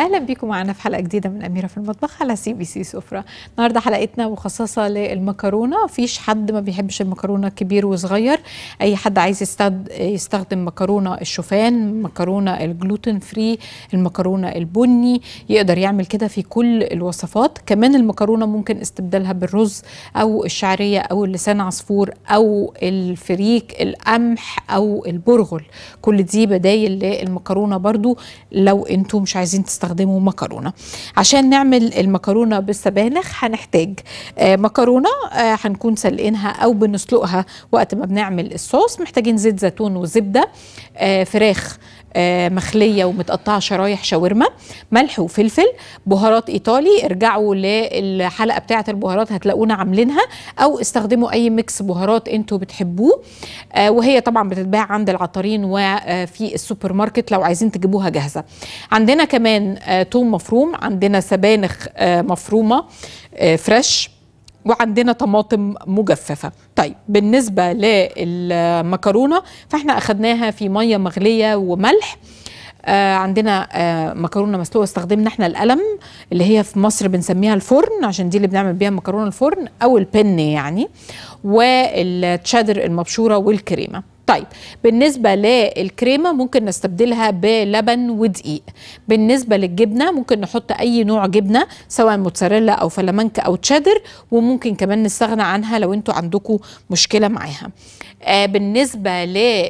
اهلا بيكم معنا في حلقه جديده من اميره في المطبخ على سي بي سي سفره النهارده حلقتنا مخصصه للمكرونه مفيش حد ما بيحبش المكرونه كبير وصغير اي حد عايز يستخد... يستخدم مكرونه الشوفان مكرونه الجلوتين فري المكرونه البني يقدر يعمل كده في كل الوصفات كمان المكرونه ممكن استبدالها بالرز او الشعريه او اللسان عصفور او الفريك القمح او البرغل كل دي بدايل للمكرونه برضو لو انتم مش عايزين تستخدموا مكرونه عشان نعمل المكرونه بالسبانخ هنحتاج آه مكرونه آه هنكون سلقينها او بنسلقها وقت ما بنعمل الصوص محتاجين زيت زيتون وزبده آه فراخ آه مخليه ومتقطعه شرايح شاورما ملح وفلفل بهارات ايطالي ارجعوا للحلقه بتاعه البهارات هتلاقونا عاملينها او استخدموا اي ميكس بهارات انتوا بتحبوه آه وهي طبعا بتتباع عند العطارين وفي السوبر ماركت لو عايزين تجيبوها جاهزه عندنا كمان آه توم مفروم عندنا سبانخ آه مفرومه آه فريش وعندنا طماطم مجففة طيب بالنسبة للمكرونة فاحنا أخدناها في مية مغلية وملح آه عندنا آه مكرونه مسلوقه استخدمنا احنا القلم اللي هي في مصر بنسميها الفرن عشان دي اللي بنعمل بيها مكرونه الفرن او البن يعني والتشادر المبشوره والكريمه طيب بالنسبة للكريمة ممكن نستبدلها بلبن ودقيق بالنسبة للجبنة ممكن نحط أي نوع جبنة سواء موتزاريلا أو فلامنك أو تشادر وممكن كمان نستغنى عنها لو انتوا عندكم مشكلة معاها آه بالنسبة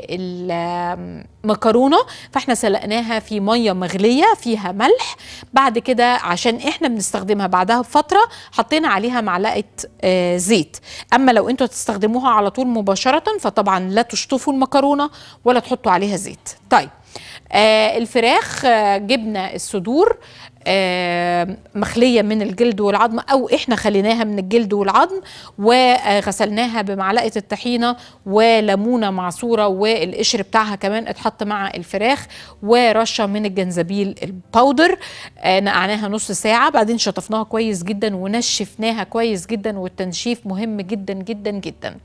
للمكرونة فاحنا سلقناها في مية مغلية فيها ملح بعد كده عشان احنا بنستخدمها بعدها بفترة حطينا عليها معلقة آه زيت أما لو انتوا تستخدموها على طول مباشرة فطبعا لا تشطفوا المكرونة ولا تحطوا عليها زيت طيب آه الفراخ آه جبنا الصدور آه مخليه من الجلد والعظم او احنا خليناها من الجلد والعظم وغسلناها بمعلقه الطحينه وليمونه معصوره والقشر بتاعها كمان اتحط مع الفراخ ورشه من الجنزبيل الباودر آه نقعناها نص ساعه بعدين شطفناها كويس جدا ونشفناها كويس جدا والتنشيف مهم جدا جدا جدا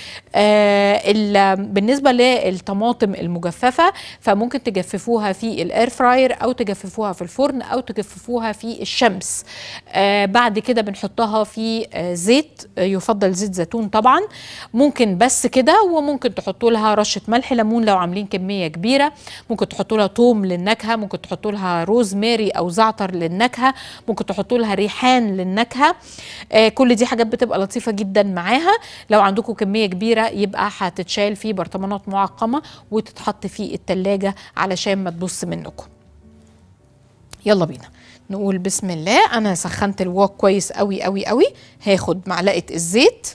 آه بالنسبه للطماطم المجففه فممكن تجففوها في الاير فراير او تجففوها في الفرن او تجففوها في الشمس آه بعد كده بنحطها في آه زيت آه يفضل زيت زيتون طبعا ممكن بس كده وممكن تحطوا لها رشه ملح ليمون لو عاملين كميه كبيره ممكن تحطوا لها توم للنكهه ممكن تحطوا لها روز ماري او زعتر للنكهه ممكن تحطوا لها ريحان للنكهه آه كل دي حاجات بتبقى لطيفه جدا معاها لو عندكم كميه كبيره يبقى هتتشال في برطمانات معقمه وتتحط في التلاجة علشان ما تبص منكم يلا بينا نقول بسم الله انا سخنت الوok كويس قوي قوي قوي هاخد معلقه الزيت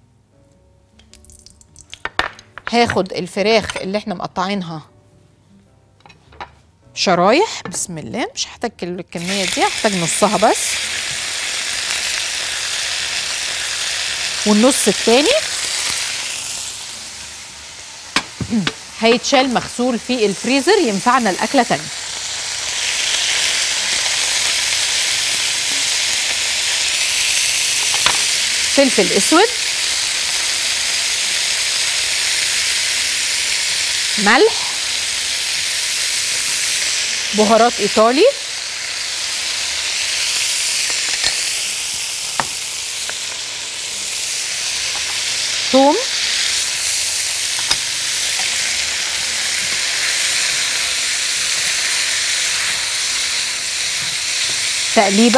هاخد الفراخ اللي احنا مقطعينها شرايح بسم الله مش هحتاج الكميه دي هحتاج نصها بس والنص التاني هيتشال مغسول في الفريزر ينفعنا الاكله تانية فلفل اسود ملح بهارات ايطالي ثوم تقليبه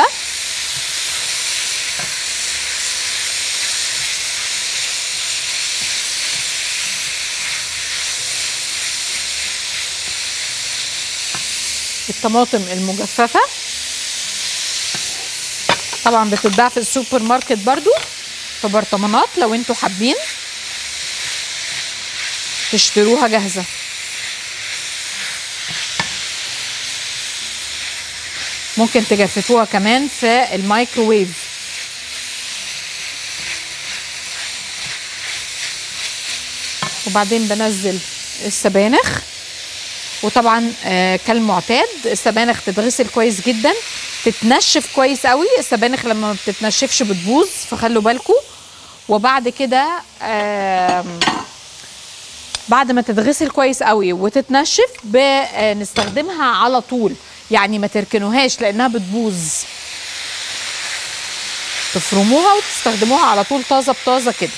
الطماطم المجففة طبعا بتتباع في السوبر ماركت برضو في برطمانات لو انتوا حابين تشتروها جاهزة ممكن تجففوها كمان في الميكروويف وبعدين بنزل السبانخ وطبعا آه كالمعتاد السبانخ تتغسل كويس جدا تتنشف كويس قوي السبانخ لما ما بتتنشفش بتبوظ فخلوا بالكم وبعد كده آه بعد ما تتغسل كويس قوي وتتنشف بنستخدمها على طول يعني ما تركنوهاش لانها بتبوظ تفرموها وتستخدموها على طول طازه بطازه كده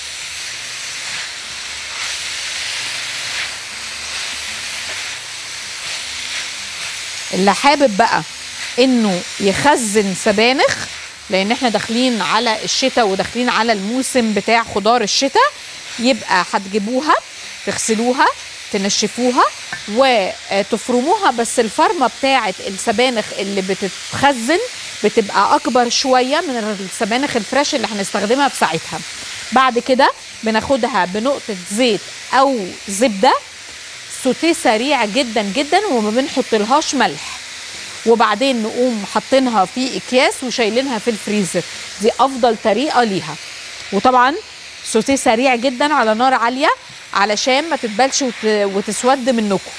اللي حابب بقى انه يخزن سبانخ لان احنا داخلين على الشتاء وداخلين على الموسم بتاع خضار الشتاء يبقى هتجيبوها تغسلوها تنشفوها وتفرموها بس الفرمه بتاعه السبانخ اللي بتتخزن بتبقى اكبر شويه من السبانخ الفريش اللي هنستخدمها في ساعتها بعد كده بناخدها بنقطه زيت او زبده سوتيه سريع جدا جدا وما بنحطلهاش ملح وبعدين نقوم حاطينها في اكياس وشايلينها في الفريزر دي افضل طريقه ليها وطبعا سوتيه سريع جدا على نار عاليه علشان ما تتبلش وت... وتسود منكم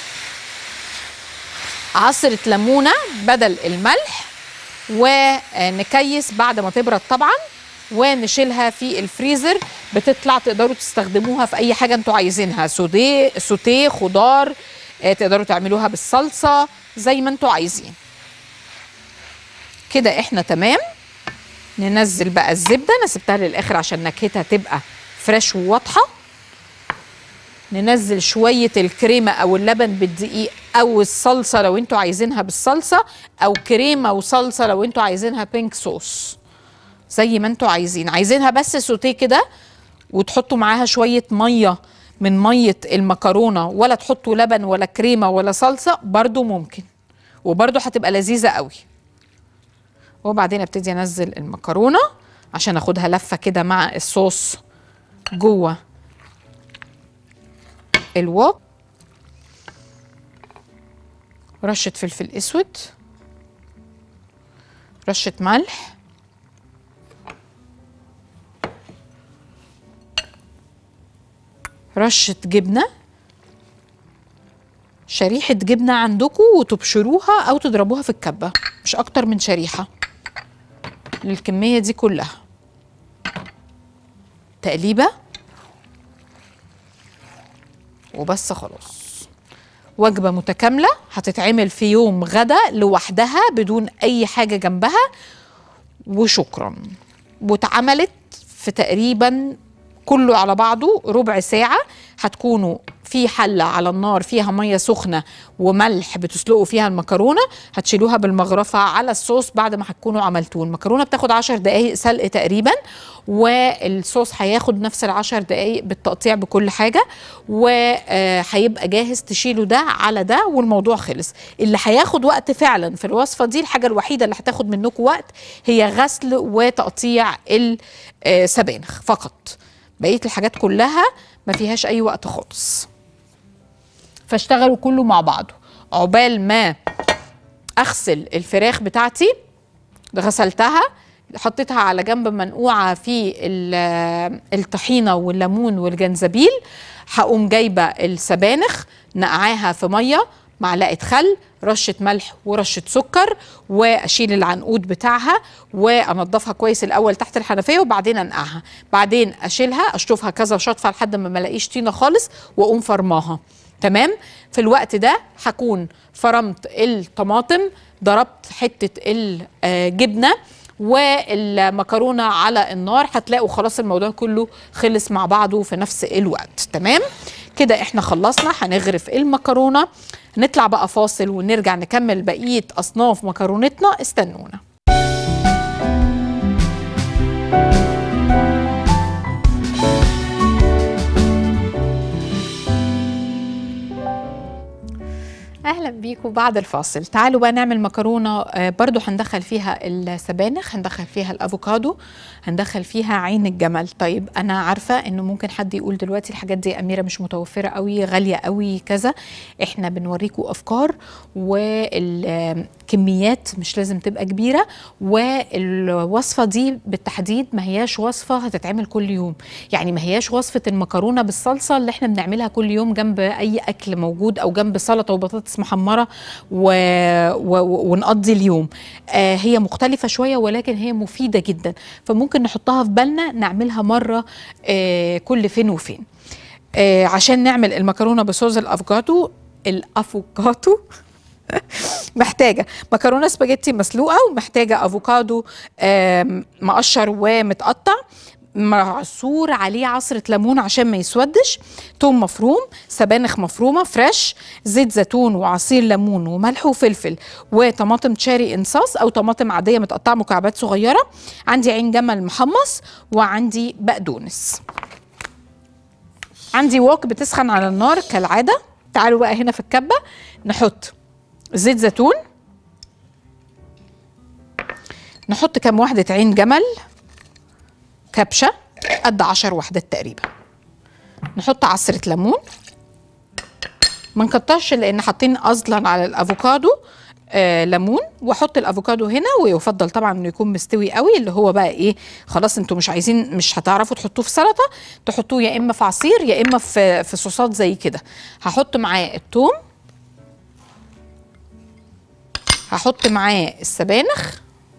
عصرة ليمونة بدل الملح ونكيس بعد ما تبرد طبعا ونشيلها في الفريزر بتطلع تقدروا تستخدموها في اي حاجه انتوا عايزينها سوديه سوتيه خضار آه، تقدروا تعملوها بالصلصه زي ما انتوا عايزين كده احنا تمام ننزل بقى الزبده انا سبتها للاخر عشان نكهتها تبقى فريش وواضحه ننزل شويه الكريمه او اللبن بالدقيق او الصلصه لو انتوا عايزينها بالصلصه او كريمه وصلصه لو انتوا عايزينها بينك صوص زي ما انتوا عايزين عايزينها بس سوتيه كده وتحطوا معاها شويه ميه من ميه المكرونه ولا تحطوا لبن ولا كريمه ولا صلصه برضو ممكن وبرضو هتبقى لذيذه قوي وبعدين ابتدي انزل المكرونه عشان اخدها لفه كده مع الصوص جوه الوok رشه فلفل اسود رشه ملح رشة جبنة شريحة جبنة عندكم وتبشروها أو تضربوها في الكبة مش أكتر من شريحة للكمية دي كلها تقليبة وبس خلاص وجبة متكاملة هتتعمل في يوم غدا لوحدها بدون أي حاجة جنبها وشكرا واتعملت في تقريبا كله على بعضه ربع ساعة هتكونوا في حلة على النار فيها مية سخنة وملح بتسلقوا فيها المكرونة هتشيلوها بالمغرفة على الصوص بعد ما هتكونوا عملتوه المكرونة بتاخد عشر دقايق سلق تقريبا والصوص هياخد نفس العشر دقايق بالتقطيع بكل حاجة وهيبقى جاهز تشيلوا ده على ده والموضوع خلص اللي هياخد وقت فعلا في الوصفة دي الحاجة الوحيدة اللي هتاخد منكم وقت هي غسل وتقطيع السبانخ فقط بقيه الحاجات كلها ما فيهاش اي وقت خالص فاشتغلوا كله مع بعضه عقبال ما اغسل الفراخ بتاعتي غسلتها حطيتها على جنب منقوعه في الطحينه والليمون والجنزبيل هقوم جايبه السبانخ نقعاها في ميه معلقه خل رشه ملح ورشه سكر واشيل العنقود بتاعها وانضفها كويس الاول تحت الحنفيه وبعدين انقعها بعدين اشيلها اشطفها كذا شطفه لحد ما ملاقيش طينه خالص واقوم فرماها تمام في الوقت ده هكون فرمت الطماطم ضربت حته الجبنه والمكرونه على النار هتلاقوا خلاص الموضوع كله خلص مع بعضه في نفس الوقت تمام كده احنا خلصنا هنغرف المكرونه نطلع بقى فاصل ونرجع نكمل بقيه اصناف مكرونتنا استنونا اهلا بيكم بعد الفاصل تعالوا بقى نعمل مكرونه برضو هندخل فيها السبانخ هندخل فيها الافوكادو هندخل فيها عين الجمل طيب انا عارفه انه ممكن حد يقول دلوقتي الحاجات دي اميره مش متوفره قوي غاليه قوي كذا احنا بنوريكم افكار والكميات مش لازم تبقى كبيره والوصفه دي بالتحديد ما هياش وصفه هتتعمل كل يوم يعني ما هياش وصفه المكرونه بالصلصه اللي احنا بنعملها كل يوم جنب اي اكل موجود او جنب سلطه وبطاطس محمره و... و... ونقضي اليوم آه هي مختلفه شويه ولكن هي مفيده جدا فممكن نحطها في بالنا نعملها مره آه كل فين وفين آه عشان نعمل المكرونه بصوص الافوكادو الافوكاتو محتاجه مكرونه سباجيتي مسلوقه ومحتاجه افوكادو آم، مقشر ومتقطع معصور عليه عصرة ليمون عشان ما يسودش توم مفروم سبانخ مفرومة فريش زيت زيتون وعصير ليمون وملح وفلفل وطماطم تشاري انصاص او طماطم عادية متقطعة مكعبات صغيرة عندي عين جمل محمص وعندي بقدونس عندي وok بتسخن على النار كالعادة تعالوا بقى هنا في الكبة نحط زيت زيتون نحط كام واحدة عين جمل كبشة قد عشر وحدات تقريبا نحط عصرة ليمون ما نكترش لان حاطين اصلا على الافوكادو آه ليمون واحط الافوكادو هنا ويفضل طبعا انه يكون مستوي قوي اللي هو بقى ايه خلاص انتوا مش عايزين مش هتعرفوا تحطوه في سلطه تحطوه يا اما في عصير يا اما في في صوصات زي كده هحط معاه الثوم هحط معاه السبانخ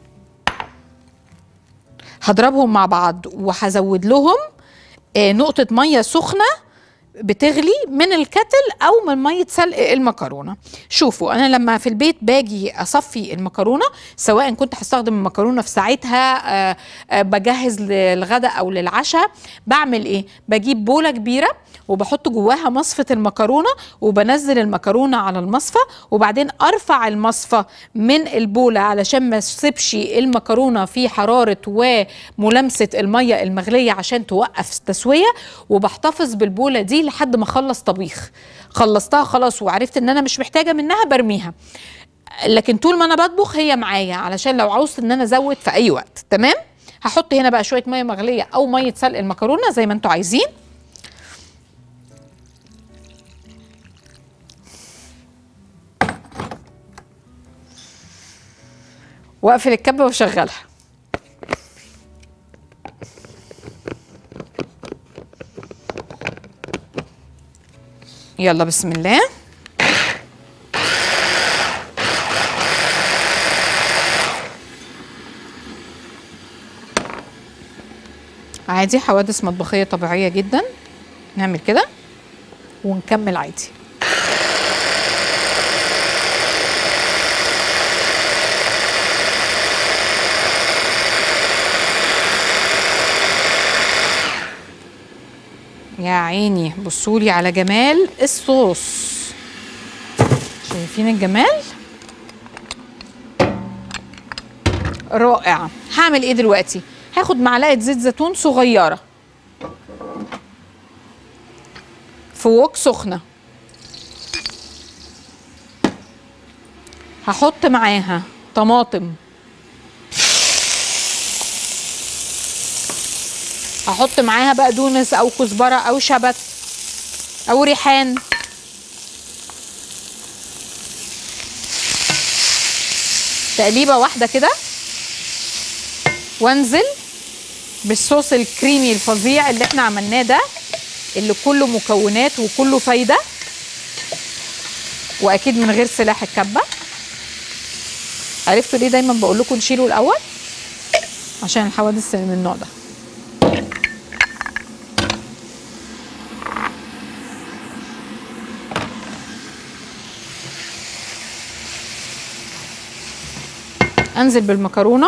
هضربهم مع بعض وهزود لهم آه، نقطة مية سخنة بتغلي من الكتل او من ميه سلق المكرونه شوفوا انا لما في البيت باجي اصفي المكرونه سواء كنت هستخدم المكرونه في ساعتها آه، آه، بجهز للغداء او للعشاء بعمل ايه بجيب بوله كبيره وبحط جواها مصفة المكرونة وبنزل المكرونة على المصفى وبعدين ارفع المصفى من البولة علشان ما تسيبش المكرونة في حرارة وملامسة المية المغلية عشان توقف التسوية وبحتفظ بالبولة دي لحد ما اخلص طبيخ خلصتها خلاص وعرفت ان انا مش محتاجة منها برميها لكن طول ما انا بطبخ هي معايا علشان لو عاوزت ان انا ازود في اي وقت تمام هحط هنا بقى شويه ميه مغليه او ميه سلق المكرونه زي ما انتوا عايزين واقفل الكبه واشغلها يلا بسم الله عادي حوادث مطبخية طبيعية جدا نعمل كده ونكمل عادي يا عيني بصولي على جمال الصوص شايفين الجمال رائع هعمل ايه دلوقتي هاخد معلقه زيت زيتون صغيره في وok سخنه هحط معاها طماطم هحط معاها بقدونس او كزبره او شبت او ريحان تقليبه واحده كده وانزل بالصوص الكريمي الفظيع اللي احنا عملناه ده اللي كله مكونات وكله فايده واكيد من غير سلاح الكبه عرفتوا ليه دايما بقول لكم نشيله الاول عشان الحوادث من النوع ده انزل بالمكرونه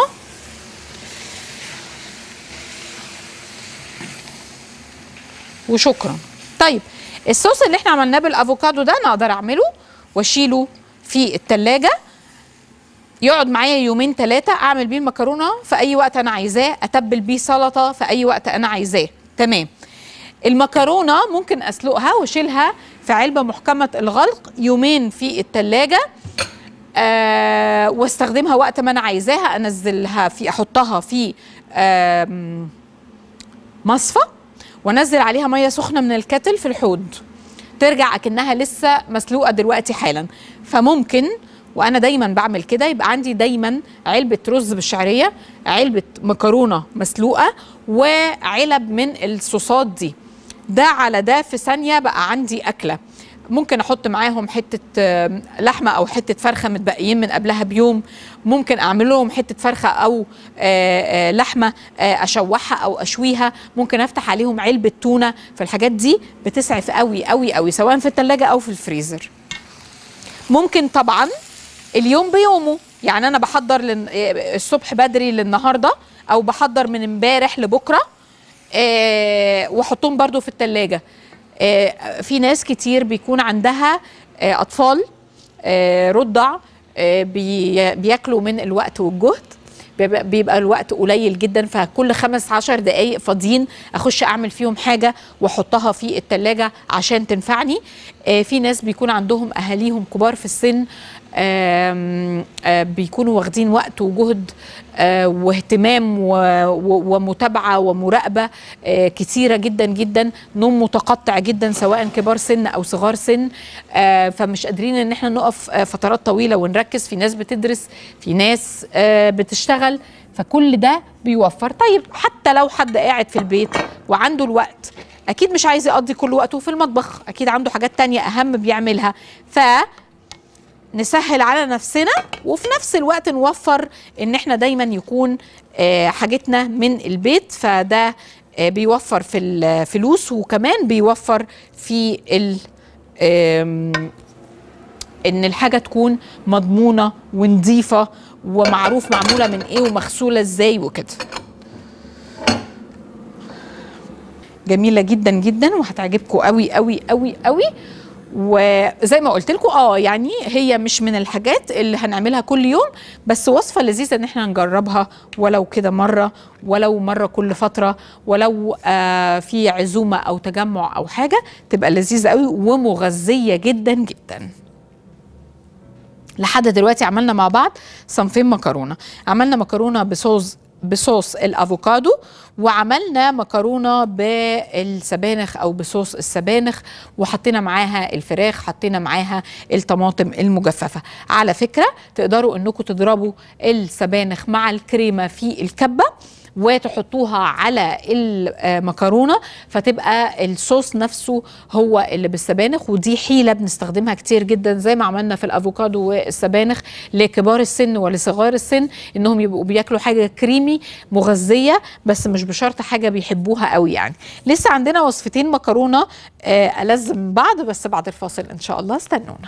وشكرا طيب الصوص اللي احنا عملناه بالافوكادو ده انا اقدر اعمله واشيله في التلاجة يقعد معايا يومين ثلاثة اعمل بيه المكرونة في اي وقت انا عايزاه اتبل بيه سلطة في اي وقت انا عايزاه تمام المكرونة ممكن اسلقها واشيلها في علبة محكمة الغلق يومين في التلاجة آه واستخدمها وقت ما انا عايزاها انزلها في احطها في آم، مصفى وانزل عليها ميه سخنه من الكتل في الحوض ترجع اكنها لسه مسلوقه دلوقتي حالا فممكن وانا دايما بعمل كده يبقى عندي دايما علبه رز بالشعريه علبه مكرونه مسلوقه وعلب من الصوصات دي ده على ده في ثانيه بقى عندي اكله ممكن احط معاهم حته آم، لحمه او حته فرخه متبقيين من قبلها بيوم ممكن اعمل لهم حته فرخه او آه، آه، لحمه آه، اشوحها او اشويها ممكن افتح عليهم علبه تونه فالحاجات دي بتسعف قوي قوي قوي سواء في الثلاجه او في الفريزر ممكن طبعا اليوم بيومه يعني انا بحضر لن... الصبح بدري للنهارده او بحضر من امبارح لبكره آه واحطهم برضو في التلاجة آه في ناس كتير بيكون عندها آه اطفال آه رضع آه بي بياكلوا من الوقت والجهد بيبقى, بيبقى الوقت قليل جدا فكل خمس عشر دقايق فاضيين اخش اعمل فيهم حاجه واحطها في التلاجة عشان تنفعني آه في ناس بيكون عندهم اهاليهم كبار في السن آم آم بيكونوا واخدين وقت وجهد آه واهتمام ومتابعه ومراقبه آه كتيره جدا جدا نوم متقطع جدا سواء كبار سن او صغار سن آه فمش قادرين ان احنا نقف فترات طويله ونركز في ناس بتدرس في ناس بتشتغل فكل ده بيوفر طيب حتى لو حد قاعد في البيت وعنده الوقت اكيد مش عايز يقضي كل وقته في المطبخ اكيد عنده حاجات تانية اهم بيعملها ف نسهل على نفسنا وفي نفس الوقت نوفر ان احنا دايما يكون حاجتنا من البيت فده بيوفر في الفلوس وكمان بيوفر في ال ان الحاجه تكون مضمونه ونظيفه ومعروف معموله من ايه ومغسوله ازاي وكده جميله جدا جدا وهتعجبكم قوي قوي قوي قوي وزي ما قلت لكم اه يعني هي مش من الحاجات اللي هنعملها كل يوم بس وصفه لذيذه ان احنا نجربها ولو كده مره ولو مره كل فتره ولو آه في عزومه او تجمع او حاجه تبقى لذيذه قوي ومغذيه جدا جدا لحد دلوقتي عملنا مع بعض صنفين مكرونه عملنا مكرونه بصوص بصوص الافوكادو وعملنا مكرونه بالسبانخ او بصوص السبانخ وحطينا معاها الفراخ حطينا معاها الطماطم المجففه على فكره تقدروا انكم تضربوا السبانخ مع الكريمه في الكبه وتحطوها على المكرونه فتبقى الصوص نفسه هو اللي بالسبانخ ودي حيله بنستخدمها كتير جدا زي ما عملنا في الافوكادو والسبانخ لكبار السن ولصغار السن انهم يبقوا بياكلوا حاجه كريمي مغذيه بس مش بشرط حاجه بيحبوها قوي يعني لسه عندنا وصفتين مكرونه ألذ من بعض بس بعد الفاصل ان شاء الله استنونا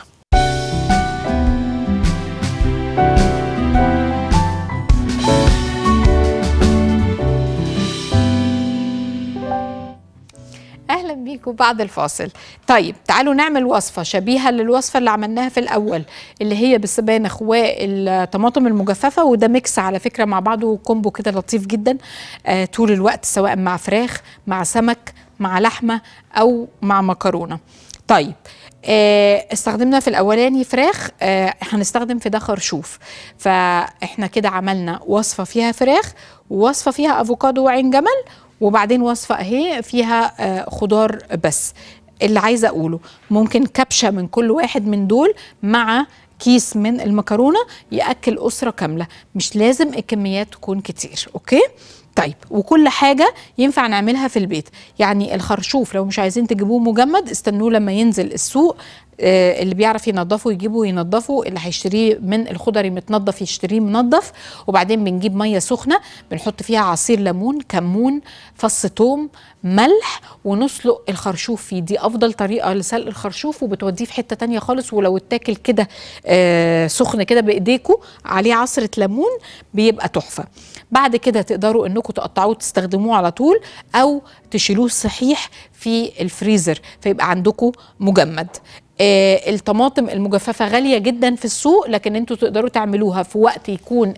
اهلا بيكم بعد الفاصل طيب تعالوا نعمل وصفه شبيهه للوصفه اللي عملناها في الاول اللي هي بالسبانخ والطماطم المجففه وده ميكس على فكره مع بعضه كومبو كده لطيف جدا آه طول الوقت سواء مع فراخ مع سمك مع لحمه او مع مكرونه طيب آه استخدمنا في الاولاني فراخ آه هنستخدم في ده خرشوف فاحنا كده عملنا وصفه فيها فراخ ووصفه فيها افوكادو وعين جمل وبعدين وصفه اهي فيها آه خضار بس اللي عايزه اقوله ممكن كبشه من كل واحد من دول مع كيس من المكرونه ياكل اسره كامله مش لازم الكميات تكون كتير اوكي طيب وكل حاجة ينفع نعملها في البيت يعني الخرشوف لو مش عايزين تجيبوه مجمد استنوه لما ينزل السوق آه اللي بيعرف ينظفه يجيبه ينظفه اللي هيشتريه من الخضري متنظف يشتريه منظف وبعدين بنجيب ميه سخنه بنحط فيها عصير ليمون كمون فص ثوم ملح ونسلق الخرشوف فيه دي افضل طريقه لسلق الخرشوف وبتوديه في حته تانية خالص ولو اتاكل كده آه سخن كده بايديكم عليه عصره ليمون بيبقى تحفه بعد كده تقدروا انكم تقطعوه تستخدموه على طول او تشيلوه صحيح في الفريزر فيبقى عندكم مجمد آه الطماطم المجففه غاليه جدا في السوق لكن انتوا تقدروا تعملوها في وقت يكون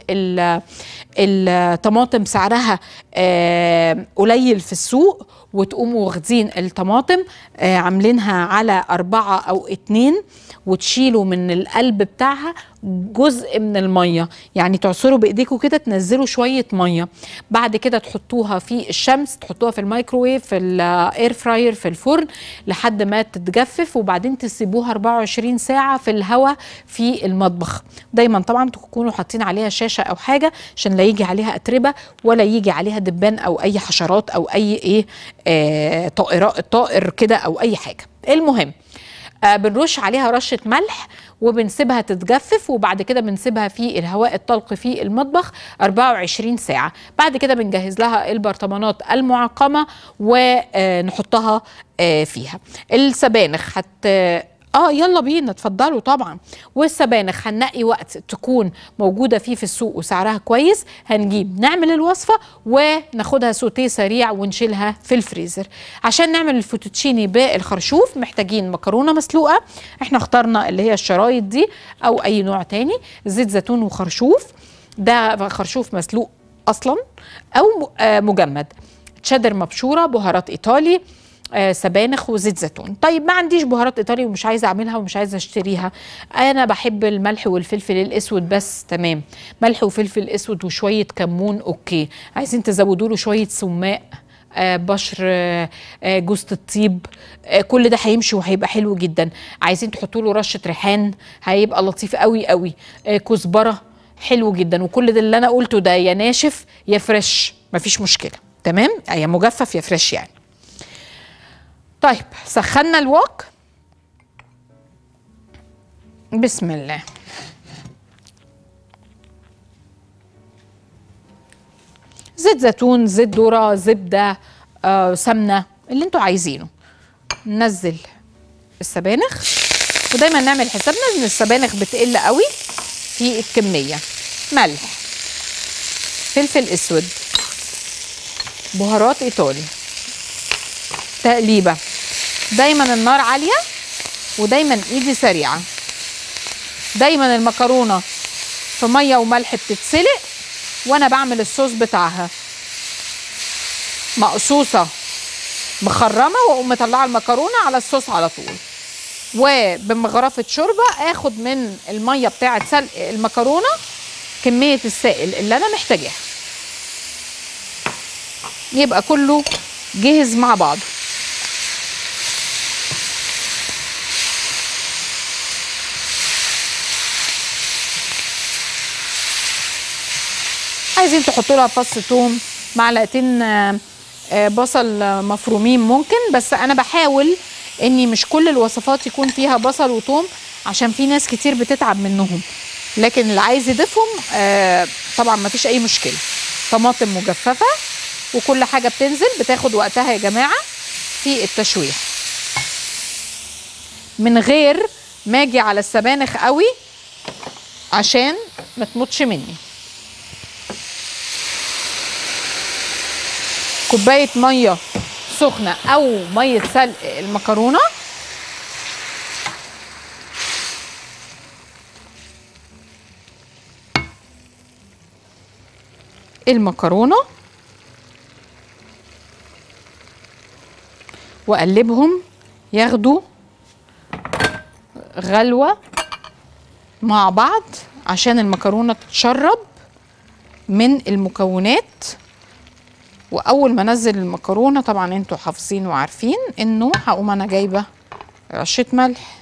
الطماطم سعرها آه قليل في السوق وتقوموا واخدين الطماطم آه عاملينها على أربعة أو اتنين وتشيلوا من القلب بتاعها جزء من الميه يعني تعصروا بايديكم كده تنزلوا شويه ميه بعد كده تحطوها في الشمس تحطوها في الميكروويف في الاير فراير في الفرن لحد ما تتجفف وبعدين تسيبوها 24 ساعه في الهواء في المطبخ دايما طبعا تكونوا حاطين عليها شاشه او حاجه عشان لا يجي عليها اتربه ولا يجي عليها دبان او اي حشرات او اي ايه آه طائر طائر كده او اي حاجه المهم آه بنرش عليها رشه ملح وبنسيبها تتجفف وبعد كده بنسيبها في الهواء الطلق في المطبخ 24 ساعة بعد كده بنجهز لها البرطمانات المعقمة ونحطها آه فيها السبانخ حت اه يلا بينا اتفضلوا طبعا والسبانخ هننقي وقت تكون موجوده فيه في السوق وسعرها كويس هنجيب نعمل الوصفه وناخدها سوتيه سريع ونشيلها في الفريزر عشان نعمل الفوتوتشيني بالخرشوف محتاجين مكرونه مسلوقه احنا اخترنا اللي هي الشرايط دي او اي نوع تاني زيت زيتون وخرشوف ده خرشوف مسلوق اصلا او م- آه مجمد تشيدر مبشوره بهارات ايطالي آه سبانخ وزيت زيتون طيب ما عنديش بهارات ايطالي ومش عايزه اعملها ومش عايزه اشتريها انا بحب الملح والفلفل الاسود بس تمام ملح وفلفل اسود وشويه كمون اوكي عايزين تزودوا له شويه سماق آه بشر آه آه جوزة الطيب آه كل ده هيمشي وهيبقى حلو جدا عايزين تحطوا له رشه ريحان هيبقى لطيف قوي قوي آه كزبره حلو جدا وكل ده اللي انا قلته ده يا ناشف يا فريش مفيش مشكله تمام يا مجفف يا فريش يعني طيب سخنا الوok بسم الله زيت زيتون زيت ذره زبده آه، سمنه اللي انتوا عايزينه ننزل السبانخ ودايما نعمل حسابنا ان السبانخ بتقل قوي في الكميه ملح فلفل اسود بهارات ايطالي تقليبه دايما النار عاليه ودايما ايدي سريعه دايما المكرونه في ميه وملح بتتسلق وانا بعمل الصوص بتاعها مقصوصه مخرمه واقوم مطلعه المكرونه على الصوص على طول وبمغرفه شوربه اخد من الميه بتاعه سلق المكرونه كميه السائل اللي انا محتاجاها يبقى كله جهز مع بعضه عايزين تحطوا لها فص ثوم معلقتين آه، آه، بصل آه، مفرومين ممكن بس انا بحاول اني مش كل الوصفات يكون فيها بصل وثوم عشان في ناس كتير بتتعب منهم لكن اللي عايز يضيفهم آه، طبعا ما فيش اي مشكله طماطم مجففه وكل حاجه بتنزل بتاخد وقتها يا جماعه في التشويح من غير ما اجي على السبانخ قوي عشان ما تموتش مني كوبايه ميه سخنه او ميه سلق المكرونه المكرونه واقلبهم ياخدوا غلوه مع بعض عشان المكرونه تتشرب من المكونات واول ما انزل المكرونه طبعا انتوا حافظين وعارفين انه هقوم انا جايبه رشه ملح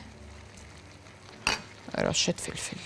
رشه فلفل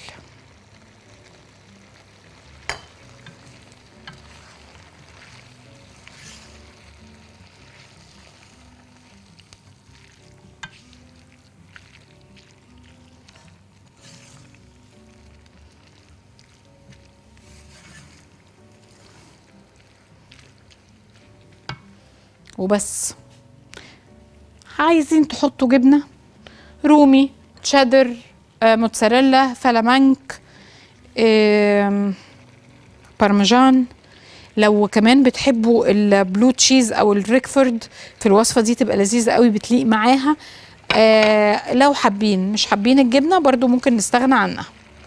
وبس عايزين تحطوا جبنه رومي تشيدر آه، موتزاريلا فلامنك آم، بارميجان لو كمان بتحبوا البلو تشيز او الريكفورد في الوصفه دي تبقى لذيذه قوي بتليق معاها آه لو حابين مش حابين الجبنه برضو ممكن نستغنى عنها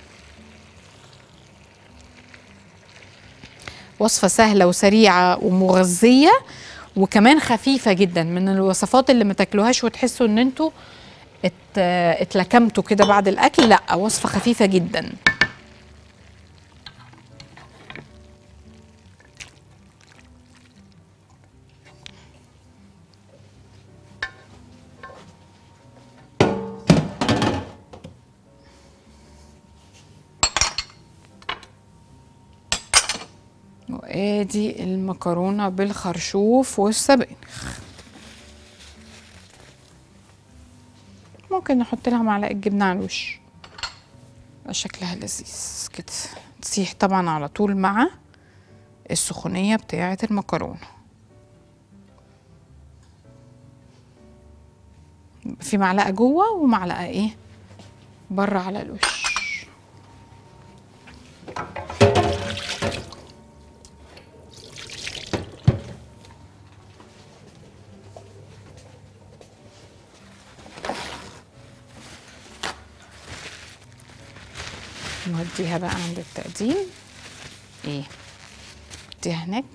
وصفه سهله وسريعه ومغذيه وكمان خفيفه جدا من الوصفات اللي ما تاكلوهاش وتحسوا ان انتوا ات اتلكمتوا كده بعد الاكل لا وصفه خفيفه جدا وادي المكرونه بالخرشوف والسبانخ ممكن نحط لها معلقه جبنه على الوش يبقى شكلها لذيذ كده تسيح طبعا على طول مع السخونيه بتاعه المكرونه في معلقه جوه ومعلقه ايه بره على الوش نوديها بقى عند التقديم ايه وديها هناك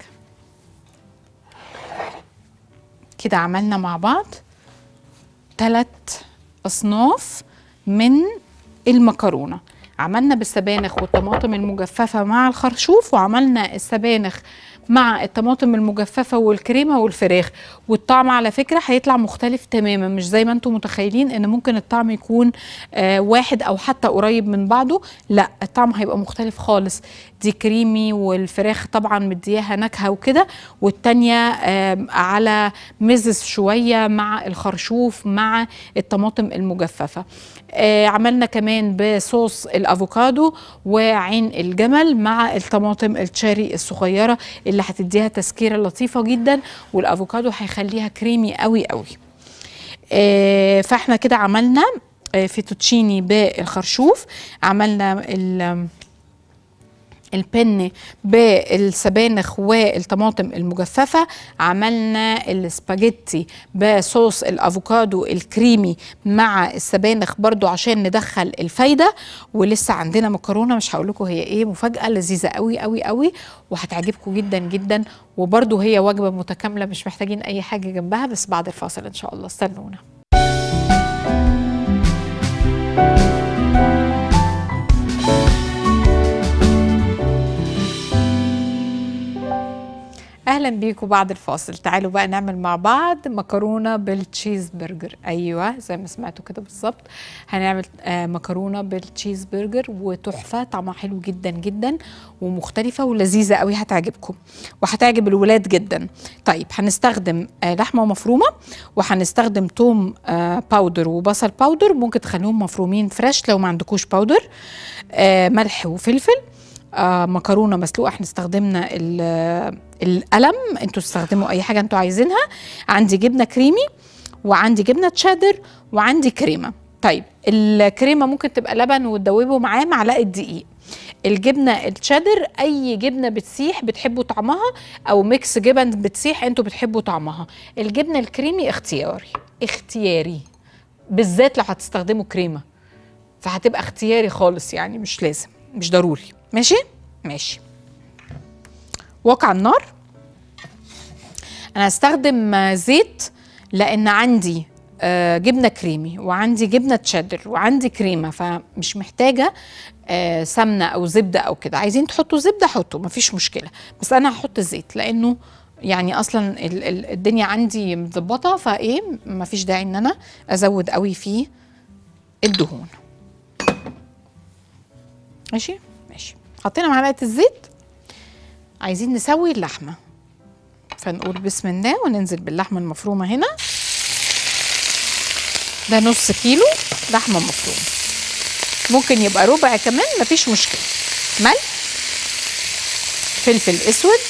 كده عملنا مع بعض ثلاث اصناف من المكرونه عملنا بالسبانخ والطماطم المجففه مع الخرشوف وعملنا السبانخ مع الطماطم المجففه والكريمه والفراخ والطعم على فكره هيطلع مختلف تماما مش زي ما انتم متخيلين ان ممكن الطعم يكون آه واحد او حتى قريب من بعضه لا الطعم هيبقى مختلف خالص دي كريمي والفراخ طبعا مدياها نكهه وكده والتانيه آه على مزز شويه مع الخرشوف مع الطماطم المجففه آه عملنا كمان بصوص الافوكادو وعين الجمل مع الطماطم التشاري الصغيره اللي هتديها تسكيره لطيفه جدا والافوكادو هيخليها كريمي قوي قوي آه فاحنا كده عملنا آه فيتوتشيني بالخرشوف عملنا البن بالسبانخ والطماطم المجففة عملنا السباجيتي بصوص الافوكادو الكريمي مع السبانخ برضو عشان ندخل الفايدة ولسه عندنا مكرونة مش هقول لكم هي ايه مفاجأة لذيذة قوي قوي قوي وهتعجبكم جدا جدا وبرضو هي وجبة متكاملة مش محتاجين اي حاجة جنبها بس بعد الفاصل ان شاء الله استنونا اهلا بيكم بعد الفاصل تعالوا بقى نعمل مع بعض مكرونه بالتشيز برجر ايوه زي ما سمعتوا كده بالظبط هنعمل آه مكرونه بالتشيز برجر وتحفه طعمها حلو جدا جدا ومختلفه ولذيذه قوي هتعجبكم وهتعجب الولاد جدا طيب هنستخدم آه لحمه مفرومه وهنستخدم توم آه باودر وبصل باودر ممكن تخليهم مفرومين فريش لو ما عندكوش باودر آه ملح وفلفل آه مكرونه مسلوقه احنا استخدمنا القلم انتوا تستخدموا اي حاجه انتوا عايزينها عندي جبنه كريمي وعندي جبنه تشادر وعندي كريمه طيب الكريمه ممكن تبقى لبن وتدوبوا معاه معلقه دقيق الجبنه التشادر اي جبنه بتسيح بتحبوا طعمها او ميكس جبن بتسيح انتوا بتحبوا طعمها الجبنه الكريمي اختياري اختياري بالذات لو هتستخدموا كريمه فهتبقى اختياري خالص يعني مش لازم مش ضروري ماشي ماشي واقع النار انا هستخدم زيت لان عندي آه جبنه كريمي وعندي جبنه تشيدر وعندي كريمه فمش محتاجه آه سمنه او زبده او كده عايزين تحطوا زبده حطوا مفيش مشكله بس انا هحط زيت لانه يعني اصلا ال ال الدنيا عندي مظبطه فايه مفيش داعي ان انا ازود قوي في الدهون ماشي ماشي حطينا معلقه الزيت عايزين نسوي اللحمه فنقول بسم الله وننزل باللحمه المفرومه هنا ده نص كيلو لحمه مفرومه ممكن يبقى ربع كمان مفيش مشكله ملح فلفل اسود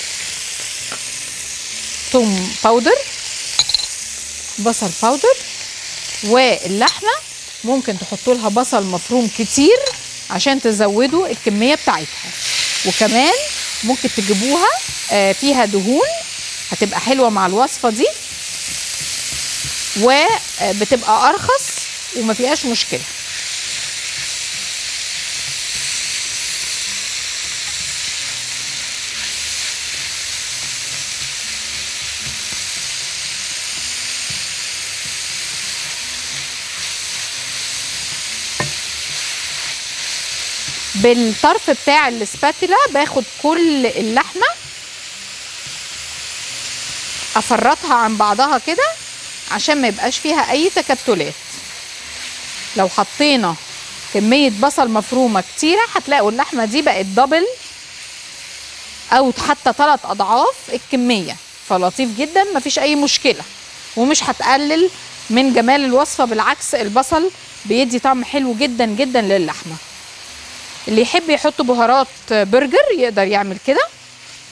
توم باودر بصل باودر واللحمه ممكن تحطوا لها بصل مفروم كتير عشان تزودوا الكميه بتاعتها وكمان ممكن تجيبوها فيها دهون هتبقى حلوه مع الوصفه دي وبتبقى ارخص وما فيهاش مشكله بالطرف بتاع السباتيلا باخد كل اللحمه افرطها عن بعضها كده عشان ما يبقاش فيها اي تكتلات لو حطينا كميه بصل مفرومه كتيره هتلاقوا اللحمه دي بقت دبل او حتى ثلاث اضعاف الكميه فلطيف جدا مفيش اي مشكله ومش هتقلل من جمال الوصفه بالعكس البصل بيدي طعم حلو جدا جدا للحمه اللي يحب يحط بهارات برجر يقدر يعمل كده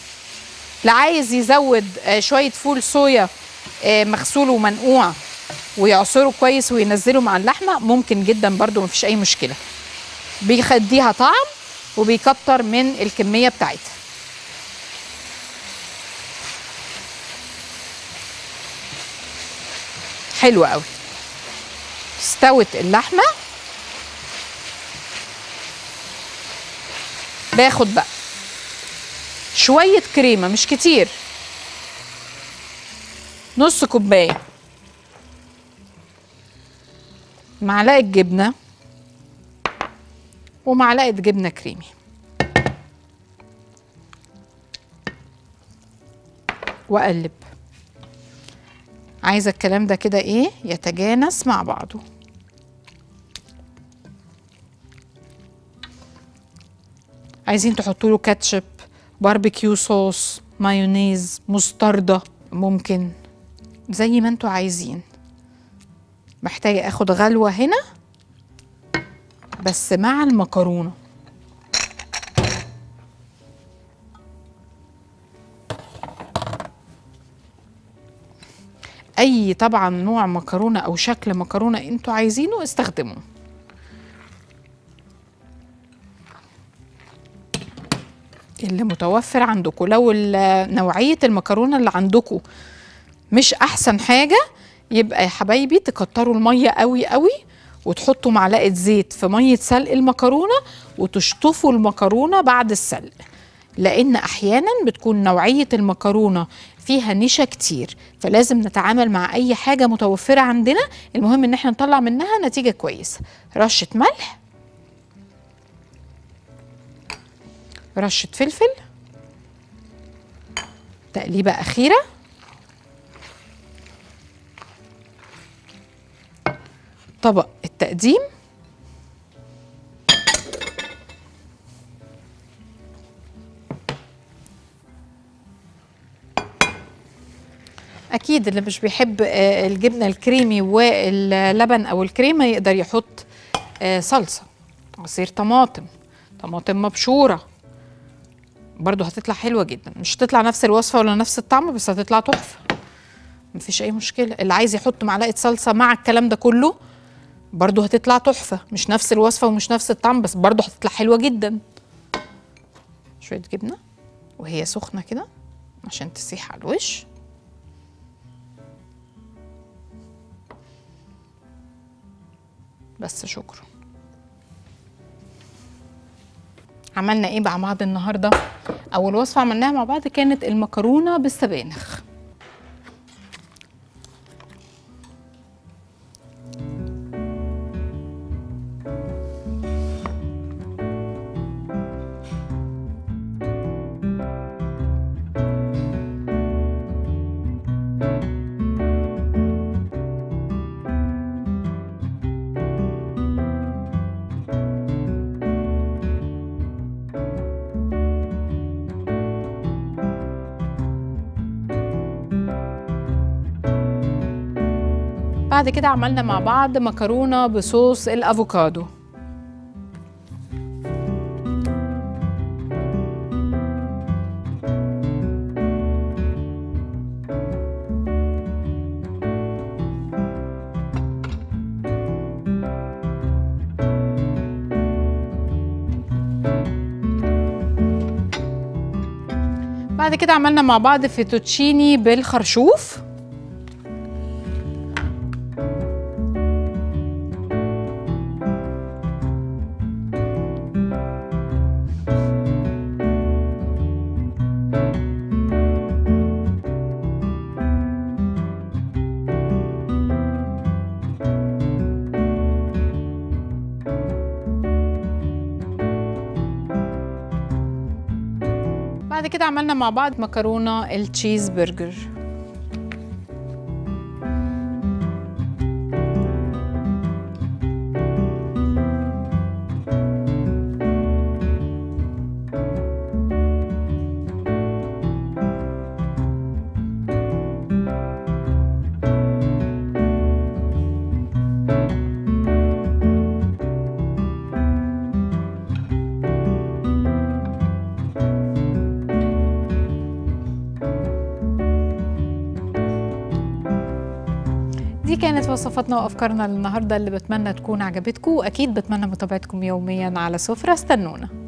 اللي عايز يزود شويه فول صويا مغسول ومنقوع ويعصره كويس وينزله مع اللحمه ممكن جدا برده مفيش اي مشكله بيخديها طعم وبيكتر من الكميه بتاعتها حلو قوي استوت اللحمه باخد بقى شويه كريمه مش كتير نص كوبايه معلقه جبنه ومعلقه جبنه كريمي واقلب عايزه الكلام ده كده ايه يتجانس مع بعضه عايزين تحطوا له كاتشب باربيكيو صوص مايونيز مستردة ممكن زي ما انتوا عايزين محتاجة اخد غلوة هنا بس مع المكرونة اي طبعا نوع مكرونة او شكل مكرونة انتوا عايزينه استخدموه اللي متوفر عندكم لو ال- نوعية المكرونة اللي عندكم مش أحسن حاجة يبقى يا حبايبي تكتروا المية قوي قوي وتحطوا معلقة زيت في مية سلق المكرونة وتشطفوا المكرونة بعد السلق لأن أحيانا بتكون نوعية المكرونة فيها نشا كتير فلازم نتعامل مع أي حاجة متوفرة عندنا المهم إن احنا نطلع منها نتيجة كويسة رشة ملح رشة فلفل تقليبة أخيرة طبق التقديم أكيد اللي مش بيحب آه، الجبنة الكريمي واللبن أو الكريمة يقدر يحط آه، صلصة عصير طماطم طماطم مبشوره برضو هتطلع حلوه جدا مش هتطلع نفس الوصفه ولا نفس الطعم بس هتطلع تحفه مفيش اي مشكله اللي عايز يحط معلقه صلصه مع الكلام ده كله برضو هتطلع تحفه مش نفس الوصفه ومش نفس الطعم بس برضو هتطلع حلوه جدا شويه جبنه وهي سخنه كده عشان تسيح على الوش بس شكرا عملنا ايه مع بعض النهارده اول وصفه عملناها مع بعض كانت المكرونه بالسبانخ بعد كده عملنا مع بعض مكرونه بصوص الافوكادو بعد كده عملنا مع بعض فيتوتشيني بالخرشوف بعد كده عملنا مع بعض مكرونه التشيز برجر دي كانت وصفاتنا وافكارنا للنهارده اللي بتمنى تكون عجبتكم واكيد بتمنى متابعتكم يوميا على سفره استنونا